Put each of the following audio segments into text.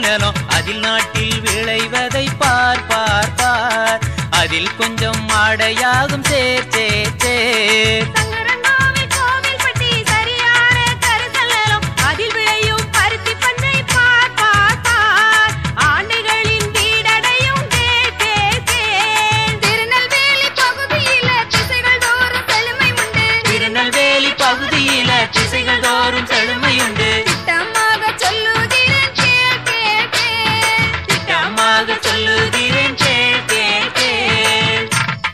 நிலம் அதில் நாட்டில் விளைவதை பார் பார் பார் அதில் கொஞ்சம் ஆடையாகும் சேர் சேர் சேர் சங்கரன்கோவில் கோவில்பட்டி சரியான கருத்தல்லம் அதில் விளையும் பருத்தி பண்ணை பார் பார் பார் ஆண்டைகளின் வீடடையும் கேள் கேள் கேள் திருநெல்வேலி பகுதியில திசைகள் தோறும் செழுமை உண்டு திருநெல்வேலி பகுதியில திசைகள் தோறும் செழுமையுண்டு திட்டமாக சொல்லுகிறேன் கேள் கேள் கேள் திட்டமாக சொல்லுகிறேன் கேள் கேள் கேள்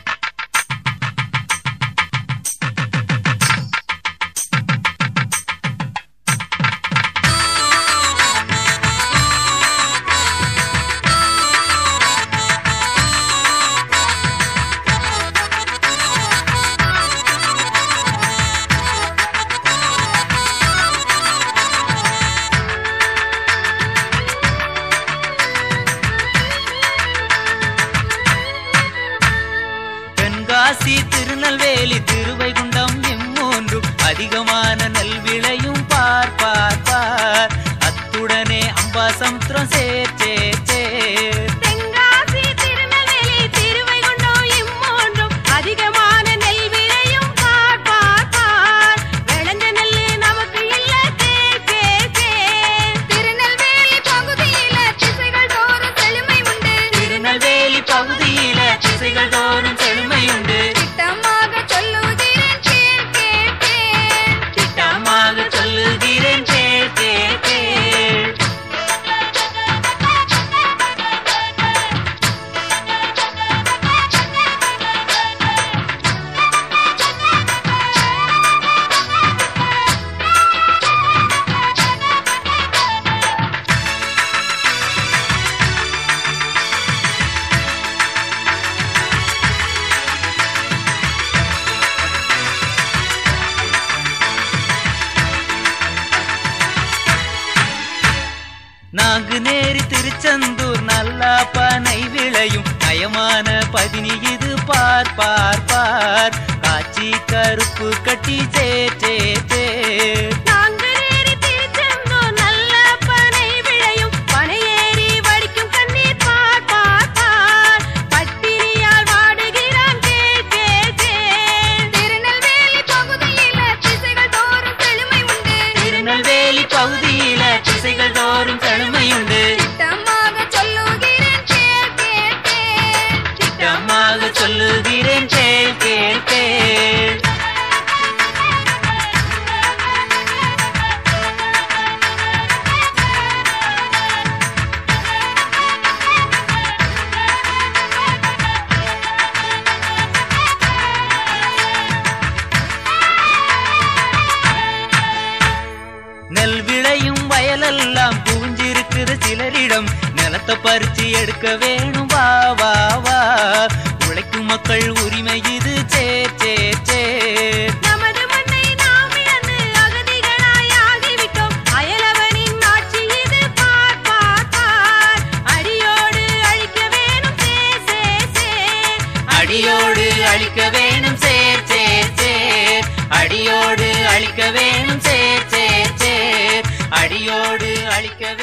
தென்காசி திருநெல்வேலி திருவைகுண்டம் இம்மூன்றும் அதிகமான நெல் விளையும் பார் பார் பார் அத்துடனே அம்பாசமுத்திரம் சேர் சேர் சேர் தென்காசி திருநெல்வேலி திருவைகுண்டம் இம்மூன்றும் அதிகமான நெல் விளையும் பார் பார் பார் விளைஞ்ச நெல்லு நமக்கு இல்ல கேள் கேள் கேள் திருநெல்வேலி பகுதியில திசைகள் தோறும் செழுமை உண்டு திருநெல்வேலி பகுதியில திசைகள் தோறும் செழுமையுண்டு திட்டமாக சொல்லுகிறேன் கேள் கேள் கேள் திட்டமாக சொல்லுகிறேன் கேள் கேள் கேள் நாங்கு நேரி திருச்செந்தூர் நல்லா பனை விளையும் நயமான பதினி இது பார் பார் பார் காட்சி கருப்பு கட்டி சேர் சேர் சேர் நாங்கநேரி திருச்செந்தூர் நல்ல பனை விளையும் பனையேறி வடிக்கும் கண்ணீர் பார் பார் பார் பட்டினியால் வாடுகிறான் கேள் கேள் கேள் திருநெல்வேலி பகுதியில திசைகள் தோறும் செழுமை உண்டு திருநெல்வேலி பகுதியில திசைகள் தோறும் செழுமையுண்டு திட்டமாக சொல்லுகிறேன் கேள் கேள் கேள் திட்டமாக சொல்லுகிறேன் கேள் கேள் கேள் நெல் விளையும் வயலெல்லாம் பூஞ்சிருக்குது சிலரிடம் நிலத்தை பறிச்சு எடுக்க வேணும் வா வா வா உழைக்கும் மக்கள் உரிமை இது சேர் சேர் சேர் நமது மண்ணை நாம் இழந்து அகதிகளாய் ஆகிவிட்டோம் அயலவனின் ஆட்சி இது பார் பார் பார் அடியோடு அழிக்க வேணும் சேர் சேர் சேர் அடியோடு அழிக்க வேணும் சேர் சேர் சேர் அடியோடு அழிக்க வேணும் சேர் சேர் சேர் அடியோடு அழிக்க